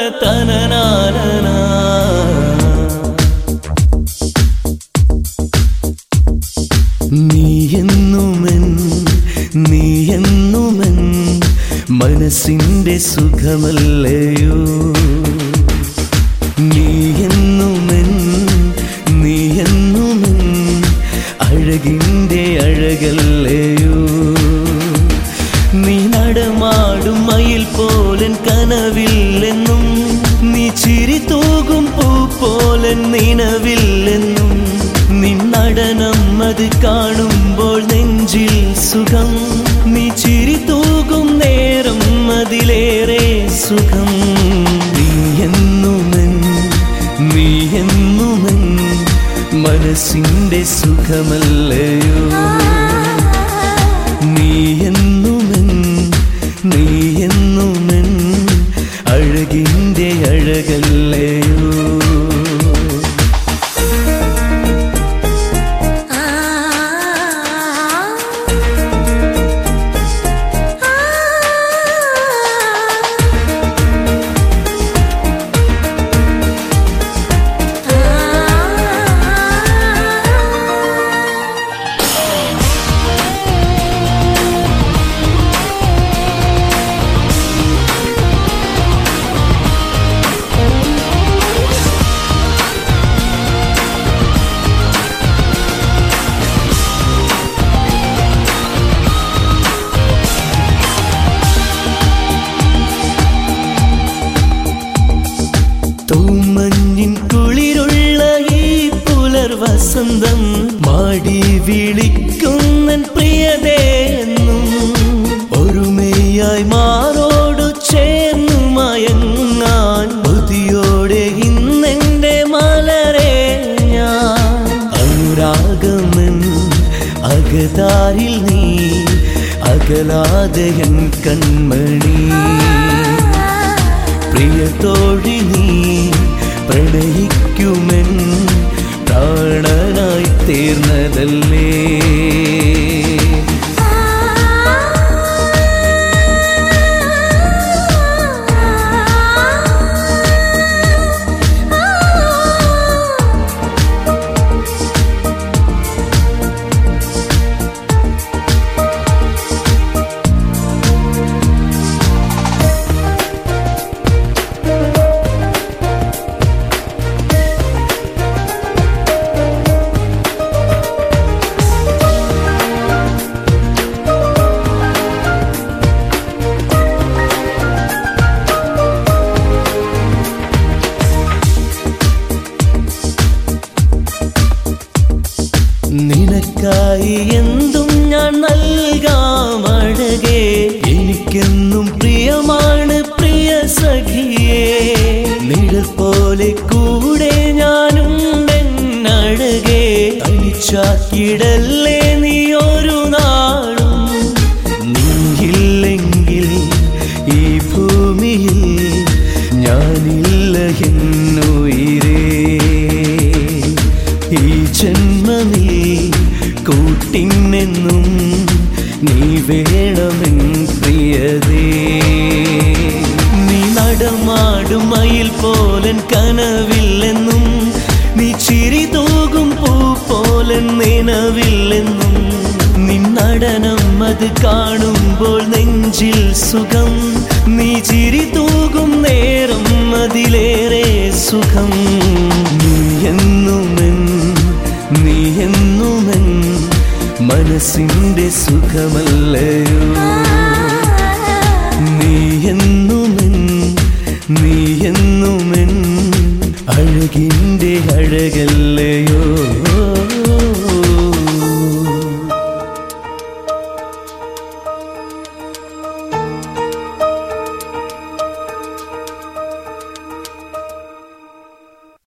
തനനാനന നീ എന്നുമെൻ നീ എന്നുമെൻ മനസ്സിന്റെ സുഖമല്ലയോ നീ എന്നുമെൻ നീ എന്നുമെൻ അഴകിൻ്റെ അഴകല്ലയോ നീ നടമാടും മയിൽ പോലൻ കനവില്ലെന്നും നീ ചിരി തൂകും പൂ പോലൻ നിനവില്ലെന്നും നിന്നടനം അത് കാണുമ്പോൾ നെഞ്ചിൽ സുഖം നീ ചിരി തൂകും നേരം അതിലേറെ സുഖം നീ എന്നുമെൻ നീ എന്നുമെൻ മനസ്സിൻ്റെ സുഖമല്ലയോ നീ എന്നുമെൻ നീ എന്നുമെൻ അഴകിൻ്റെ അഴകല്ലയോ തൂമഞ്ഞിൻ കുളിരുള്ള ഈ പുലർ വസന്തം മാടി വിളിക്കുന്നൻ പ്രിയതേന്നും ഒരുമയായി മാറോടു ചേർന്നു മയങ്ങാൻ ബുദ്ധിയോടെ ഇന്നെന്റെ മലരെ ഞാൻ അനുരാഗമൻ അകതാരിൽ നീ അകലാതയൻ കൺമണി പ്രിയത്തോഴി നീ പ്രണയിക്കുമെൻ പ്രാണനായി തീർന്നതല്ലേ നിനക്കായി എന്തും ഞാൻ നൽകാം അഴകേ എനിക്കെന്നും പ്രിയമാണ് പ്രിയ സഖിയേ നിഴൽ പോലെ കൂടെ ഞാനുണ്ടെന്നഴകേ തനിച്ചാക്കിടല്ലേ നീ ഒരു നാളും നീയില്ലെങ്കിൽ ഈ ഭൂമിയിൽ ഞാനില്ല എന്നുയിരേ ഈ ജന്മമേ കൂട്ടിനെന്നും നീ വേണമെൻ പ്രിയതേ നീ നടമാടും മയിൽ പോലൻ കനവില്ലെന്നും നീ ചിരി തൂകും പൂ പോലൻ നിനവില്ലെന്നും നിന്നടനം അത് കാണുമ്പോൾ നെഞ്ചിൽ സുഖം നീ ചിരി തൂകും നേരം അതിലേറെ സുഖം നീ എന്നുമെൻ നീ എന്നുമെൻ മനസ്സിൻ്റെ സുഖമല്ലയോ